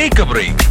take A break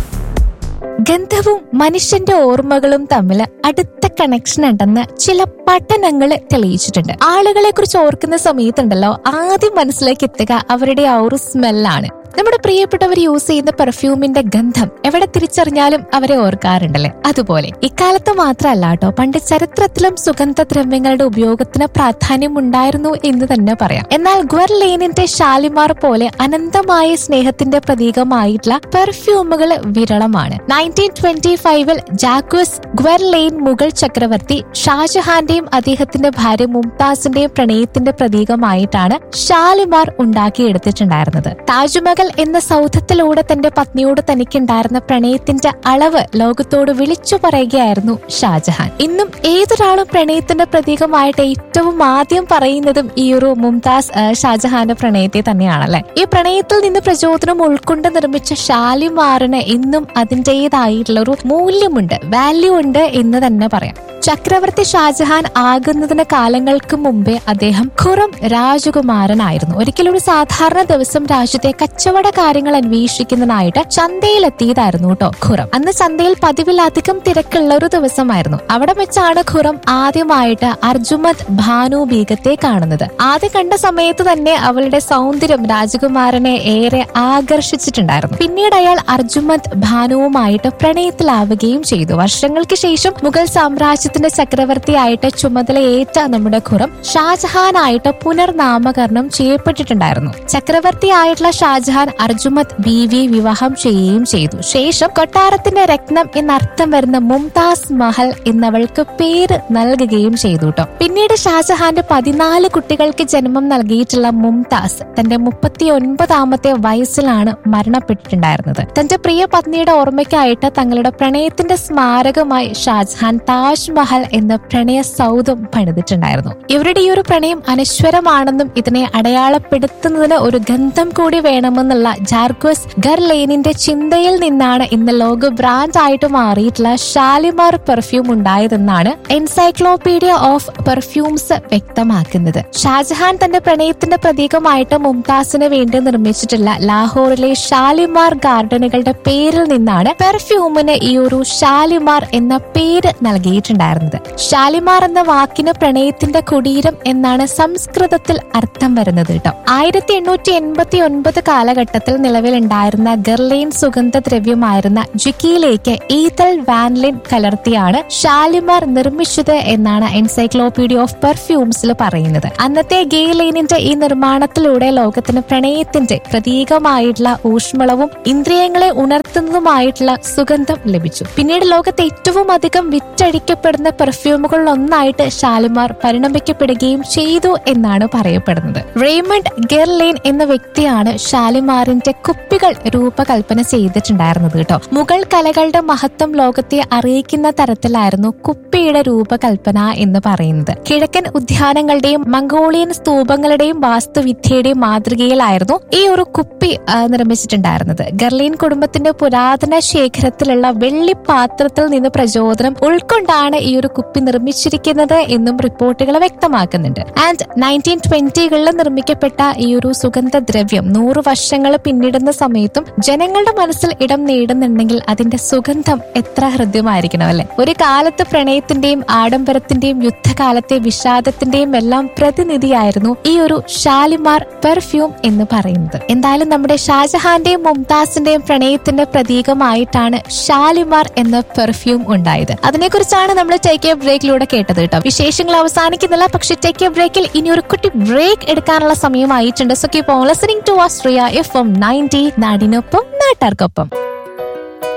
ഗന്ധവും മനുഷ്യന്റെ ഓർമ്മകളും തമ്മിൽ അടുത്ത കണക്ഷൻ ഉണ്ടെന്ന് ചില പഠനങ്ങൾ തെളിയിച്ചിട്ടുണ്ട് ആളുകളെ കുറിച്ച് ഓർക്കുന്ന സമയത്തുണ്ടല്ലോ ആദ്യം മനസ്സിലേക്ക് എത്തുക അവരുടെ ആ ഒരു സ്മെല്ലാണ് നമ്മുടെ പ്രിയപ്പെട്ടവർ യൂസ് ചെയ്യുന്ന പെർഫ്യൂമിന്റെ ഗന്ധം എവിടെ തിരിച്ചറിഞ്ഞാലും അവരെ ഓർക്കാറുണ്ടല്ലേ അതുപോലെ ഇക്കാലത്ത് മാത്രമല്ല കേട്ടോ പണ്ട് ചരിത്രത്തിലും സുഗന്ധദ്രവ്യങ്ങളുടെ ഉപയോഗത്തിന് പ്രാധാന്യം ഉണ്ടായിരുന്നു എന്ന് തന്നെ പറയാം എന്നാൽ ഗ്വർലെയിനിന്റെ ഷാലിമാർ പോലെ അനന്തമായ സ്നേഹത്തിന്റെ പ്രതീകമായിട്ടുള്ള പെർഫ്യൂമുകൾ വിരളമാണ് നയൻറ്റീൻ ട്വന്റി ഫൈവിൽ ജാക്വസ് ഗ്വർലെയിൻ മുഗൾ ചക്രവർത്തി ഷാജഹാന്റെയും അദ്ദേഹത്തിന്റെ ഭാര്യ മുംതാസിന്റെയും പ്രണയത്തിന്റെ പ്രതീകമായിട്ടാണ് ഷാലിമാർ ഉണ്ടാക്കിയെടുത്തിട്ടുണ്ടായിരുന്നത് താജ്മഹൽ എന്ന സൗധത്തിലൂടെ തന്റെ പത്നിയോട് തനിക്കുണ്ടായിരുന്ന പ്രണയത്തിന്റെ അളവ് ലോകത്തോട് വിളിച്ചു പറയുകയായിരുന്നു ഷാജഹാൻ ഇന്നും ഏതൊരാളും പ്രണയത്തിന്റെ പ്രതീകമായിട്ട് ഏറ്റവും ആദ്യം പറയുന്നതും ഈ ഒരു മുംതാസ് ആ, ഷാജഹാന്റെ പ്രണയത്തെ തന്നെയാണല്ലേ ഈ പ്രണയത്തിൽ നിന്ന് പ്രചോദനം ഉൾക്കൊണ്ട് നിർമ്മിച്ച ഷാലിമാറിന് ഇന്നും അതിൻ്റെതായിട്ടുള്ള ഒരു മൂല്യമുണ്ട് വാല്യൂ ഉണ്ട് എന്ന് തന്നെ പറയാം ചക്രവർത്തി ഷാജഹാൻ ആകുന്നതിന് കാലങ്ങൾക്ക് മുമ്പേ അദ്ദേഹം ഖുറം രാജകുമാരനായിരുന്നു ഒരിക്കലും ഒരു സാധാരണ ദിവസം രാജ്യത്തെ കച്ചവട കാര്യങ്ങൾ അന്വേഷിക്കുന്നതിനായിട്ട് ചന്തയിലെത്തിയതായിരുന്നു കേട്ടോ ഖുറം അന്ന് ചന്തയിൽ പതിവിലധികം തിരക്കുള്ള ഒരു ദിവസമായിരുന്നു അവിടെ വെച്ചാണ് ഖുറം ആദ്യമായിട്ട് അർജുമത് ഭാനു ബീഗത്തെ കാണുന്നത് ആദ്യം കണ്ട സമയത്ത് തന്നെ അവളുടെ സൗന്ദര്യം രാജകുമാരനെ ഏറെ ആകർഷിച്ചിട്ടുണ്ടായിരുന്നു പിന്നീട് അയാൾ അർജുമത് ഭാനുവുമായിട്ട് പ്രണയത്തിലാവുകയും ചെയ്തു വർഷങ്ങൾക്ക് ശേഷം മുഗൾ സാമ്രാജ്യത്തിന്റെ ചക്രവർത്തിയായിട്ട് ചുമതലയേറ്റ നമ്മുടെ ഖുറം ഷാജഹാനായിട്ട് പുനർനാമകരണം ചെയ്യപ്പെട്ടിട്ടുണ്ടായിരുന്നു ചക്രവർത്തിയായിട്ടുള്ള ഷാജഹാൻ അർജുമത് ബീവിയെ വിവാഹം ചെയ്യുകയും ചെയ്തു ശേഷം കൊട്ടാരത്തിന്റെ രത്നം എന്നർത്ഥം വരുന്ന മുംതാസ് മഹൽ എന്നവൾക്ക് പേര് നൽകുകയും ചെയ്തു കേട്ടോ പിന്നീട് ഷാജഹാന്റെ പതിനാല് കുട്ടികൾക്ക് ജന്മം നൽകിയിട്ടുള്ള മുംതാസ് തന്റെ മുപ്പത്തി ഒൻപതാമത്തെ വയസ്സിലാണ് മരണപ്പെട്ടിട്ടുണ്ടായിരുന്നത് തന്റെ പ്രിയ പത്നിയുടെ ഓർമ്മയ്ക്കായിട്ട് തങ്ങളുടെ പ്രണയത്തിന്റെ സ്മാരകമായി ഷാജഹാൻ താജ്മഹൽ എന്ന പ്രണയ സൗധം പണിതിട്ടുണ്ടായിരുന്നു ഇവരുടെ ഈ ഒരു പ്രണയം അനശ്വരമാണെന്നും ഇതിനെ അടയാളപ്പെടുത്തുന്നതിന് ഒരു ഗന്ധം കൂടി വേണമെന്നുള്ള ജാർഗോസ് ഗർലെയിനിന്റെ ചിന്തയിൽ നിന്നാണ് ഇന്ന് ലോക ബ്രാൻഡ് ആയിട്ട് മാറിയിട്ടുള്ള ഷാലിമാർ പെർഫ്യൂം ഉണ്ടായതെന്നാണ് എൻസൈക്ലോപീഡിയ ഓഫ് പെർഫ്യൂംസ് വ്യക്തമാക്കുന്നത് ഷാജഹാൻ തന്റെ പ്രണയത്തിന്റെ പ്രതീകമായിട്ട് മുംതാസിന് വേണ്ടി നിർമ്മിച്ചിട്ടുള്ള ലാഹോറിലെ ഷാലിമാർ ഗാർഡനുകളുടെ പേരിൽ നിന്നാണ് പെർഫ്യൂമിന് ഈ ഒരു ഷാലിമാർ എന്ന പേര് നൽകിയിട്ടുണ്ടായിരുന്നത് ഷാലിമാർ എന്ന വാക്കിന് പ്രണയത്തിന്റെ കുടീരം എന്നാണ് സംസ്കൃതത്തിൽ അർത്ഥം വരുന്നത് കേട്ടോ ആയിരത്തി എണ്ണൂറ്റി എൺപത്തി ഒൻപത് കാലഘട്ടത്തിൽ നിലവിലുണ്ടായിരുന്ന ഗർലെയിൻ സുഗന്ധദ്രവ്യമായിരുന്ന ജിക്കിയിലേക്ക് ഈതൽ വാൻലിൻ കലർത്തിയാണ് ഷാലിമാർ നിർമ്മിച്ചത് എന്നാണ് എൻസൈക്ലോപീഡിയ ഓഫ് പെർഫ്യൂംസിൽ പറയുന്നത് അന്നത്തെ ഗെയിലൈനിന്റെ ഈ നിർമ്മാണത്തിലൂടെ ലോകത്തിന് പ്രണയത്തിന്റെ പ്രതീകമായിട്ടുള്ള ഊഷ്മളവും ഇന്ദ്രിയങ്ങളെ ഉണർത്തുന്നതുമായിട്ടുള്ള സുഗന്ധം ലഭിച്ചു പിന്നീട് ലോകത്തെ ഏറ്റവും അധികം വിറ്റഴിക്കപ്പെടുന്ന പെർഫ്യൂമുകളിൽ ഒന്നായിട്ട് ഷാലിമാർ പരിണമിക്കപ്പെടുകയും ചെയ്തു എന്നാണ് പറയപ്പെടുന്നത് റേമണ്ട് ഗെർലെയിൻ എന്ന വ്യക്തിയാണ് ഷാലിമാറിന്റെ കുപ്പികൾ രൂപകൽപ്പന ചെയ്തിട്ടുണ്ടായിരുന്നത് കേട്ടോ മുഗൾ കലകളുടെ മഹത്വം ലോകത്തെ അറിയിക്കുന്ന തരത്തിലായിരുന്നു കുപ്പിയുടെ രൂപകൽപ്പന എന്ന് പറയുന്നത് കിഴക്കൻ ഉദ്യാനങ്ങളുടെയും മംഗോളിയൻ സ്തൂപങ്ങളുടെയും വാസ്തുവിദ്യയുടെയും മാതൃകയിലായിരുന്നു ഈ ഒരു കുപ്പി ആ, നിർമ്മിച്ചിട്ടുണ്ടായിരുന്നത് ഗർലീൻ കുടുംബത്തിന്റെ പുരാതന ശേഖരത്തിലുള്ള വെള്ളിപ്പാത്രത്തിൽ നിന്ന് പ്രചോദനം ഉൾക്കൊണ്ടാണ് ഈ ഒരു കുപ്പി നിർമ്മിച്ചിരിക്കുന്നത് എന്നും റിപ്പോർട്ടുകൾ വ്യക്തമാക്കുന്നുണ്ട് ആൻഡ് നയൻറ്റീൻ ട്വന്റികളിൽ നിർമ്മിക്കപ്പെട്ട ഈ ഒരു സുഗന്ധദ്രവ്യം നൂറ് വർഷങ്ങൾ പിന്നിടുന്ന സമയത്തും ജനങ്ങളുടെ മനസ്സിൽ ഇടം നേടുന്നുണ്ടെങ്കിൽ അതിന്റെ സുഗന്ധം എത്ര ഹൃദ്യമായിരിക്കണം അല്ലെ ഒരു കാലത്ത് പ്രണയത്തിന്റെയും ആഡംബരത്തിന്റെയും യുദ്ധകാലത്തെ വിഷാദത്തിന്റെയും എല്ലാം പ്രതിനിധിയായിരുന്നു ഈ ഒരു ഷാലിമാർ പെർഫ്യൂം എന്ന് പറയുന്നത് എന്തായാലും നമ്മുടെ ഷാജഹാന്റെയും മുംതാസിന്റെയും പ്രണയത്തിന്റെ പ്രതീകമായിട്ടാണ് ഷാലിമാർ എന്ന പെർഫ്യൂം ഉണ്ടായത് അതിനെക്കുറിച്ചാണ് നമ്മൾ ടേക്ക് എ ബ്രേക്കിലൂടെ കേട്ടത് കേട്ടോ വിശേഷങ്ങൾ അവസാനിക്കുന്നില്ല പക്ഷെ ടേക്ക് എ ബ്രേക്കിൽ ഇനി ഒരു കുട്ടി ബ്രേക്ക് എടുക്കാനുള്ള സമയമായിട്ടുണ്ട് so keep on listening to Austria F M ninety നാടിനൊപ്പം നാട്ടാർക്കൊപ്പം